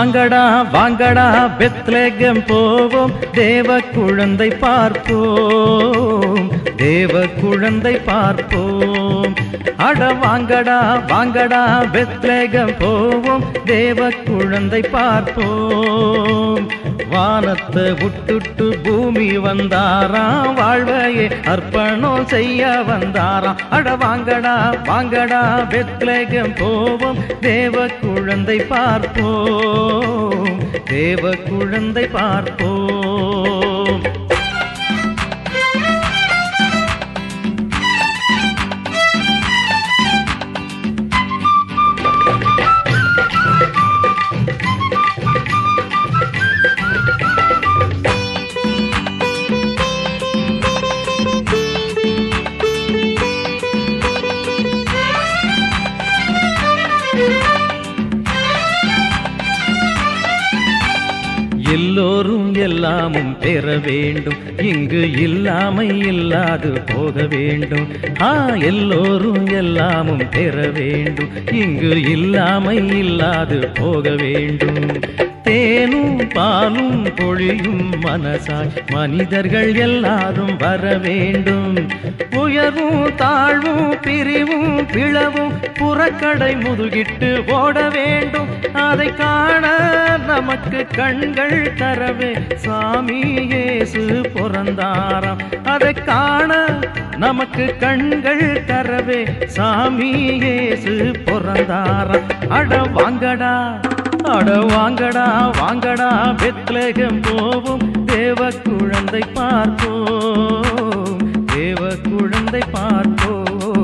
வாங்கடா வாங்கடா பெத்லேகம் போவோம் தேவ குழந்தை பார்ப்போம் தேவ குழந்தை பார்ப்போம் அட வாங்கடா வாங்கடா பெத்லேகம் போவோம் தேவ குழந்தை பார்ப்போம் வானத்தை விட்டுட்டு பூமி வந்தாராம் வாழ்வையே அர்ப்பணம் செய்ய வந்தாராம் அட வாங்கடா வாங்கடா பெத்லேகம் போவோம் தேவ குழந்தை பார்ப்போம் தேவ குழந்தை பார்ப்போம் எல்லோரும் எல்லாமும் பெற வேண்டும் இங்கு இல்லாமை இல்லாது போக வேண்டும் ஆ எல்லோரும் எல்லாமும் பெற வேண்டும் இங்கு இல்லாமை இல்லாது போக வேண்டும் தேனும் பாலும் பொழியும் மனசாய் மனிதர்கள் எல்லாரும் வர வேண்டும் உயர்வும் தாழ்வும் பிரிவும் பிளவும் புறக்கடை முதுகிட்டு ஓட வேண்டும் அதை காண நமக்கு கண்கள் தரவே சாமி இயேசு பிறந்தாராம் அதை காண நமக்கு கண்கள் தரவே சாமி இயேசு பிறந்தாராம் அட வாங்கடா அட வாங்கடா வாங்கடா பெத்லகம் போவோம் தேவ குழந்தை பார்ப்போம் தேவ குழந்தை பார்ப்போம்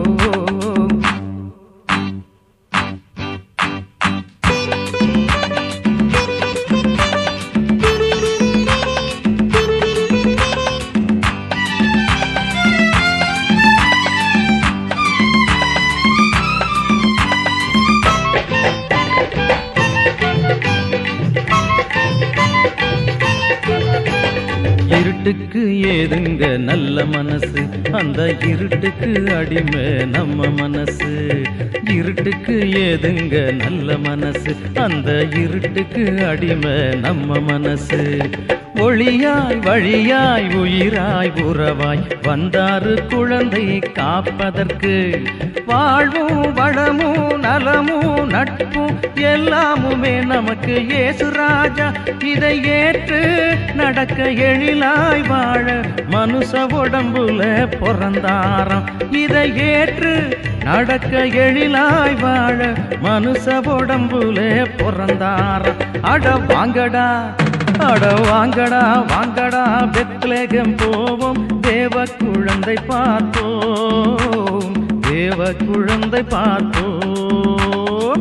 இருட்டுக்கு ஏதுங்க நல்ல மனசு அந்த இருட்டுக்கு அடிமை நம்ம மனசு இருட்டுக்கு ஏதுங்க நல்ல மனசு அந்த இருட்டுக்கு அடிமை நம்ம மனசு ஒளியாய் வழியாய் உயிராய் உறவாய் வந்தாரு குழந்தை காப்பதற்கு வாழ்வும் வளமும் நலமும் நட்பும் எல்லாமுமே நமக்கு ஏசு ராஜா இதை ஏற்று நடக்க எழிலாய் வாழ மனுஷ உடம்புல பிறந்தாராம் இதை ஏற்று நடக்க எழிலாய் வாழ மனுஷ உடம்புல பிறந்தாராம் அட வாங்கடா அட வாங்கடா வாங்கடா பெத்லேகம் போவோம் தேவ குழந்தை பார்ப்போம் தேவ குழந்தை பார்ப்போம்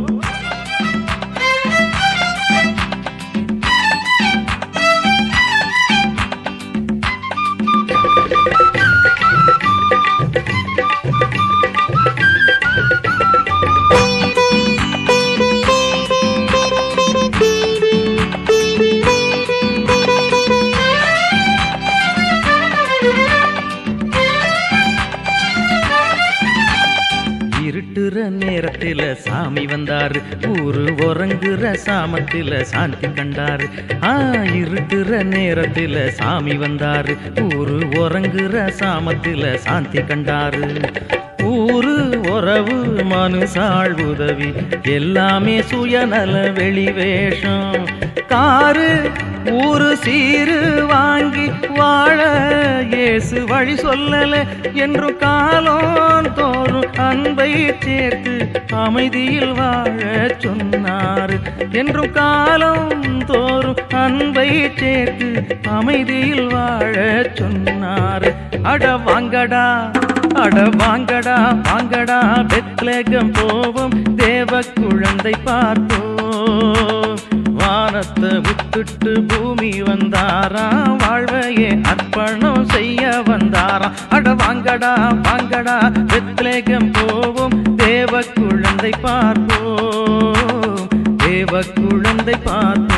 இருட்டுற நேரத்தில சாமி வந்தாரு ஊரு உறங்குற சாமத்தில சாந்தி கண்டாரு ஆ இருட்டுற நேரத்தில சாமி வந்தாரு ஊரு உறங்குற சாமத்தில சாந்தி கண்டாரு ஊரு உறவு மனுசாள் உதவி எல்லாமே சுயநல வெளிவேஷம் காரு ஊரு சீரு வாங்கி வாழ இயேசு வழி சொல்லல என்று காலம் தோறும் அன்பை சேர்த்து அமைதியில் வாழ சொன்னாரு என்றும் காலம் தோறும் அன்பை சேர்த்து அமைதியில் வாழ சொன்னாரு அட வாங்கடா அட வாங்கடா வாங்கடா பெத்லகம் போவோம் தேவ குழந்தை பார்ப்போம் வானத்தை விட்டுட்டு பூமி வந்தாராம் வாழ்வையே அர்ப்பணம் செய்ய வந்தாராம் அட வாங்கடா வாங்கடா பெத்லேகம் போவோம் தேவ குழந்தை பார்ப்போம் தேவ குழந்தை பார்ப்போம்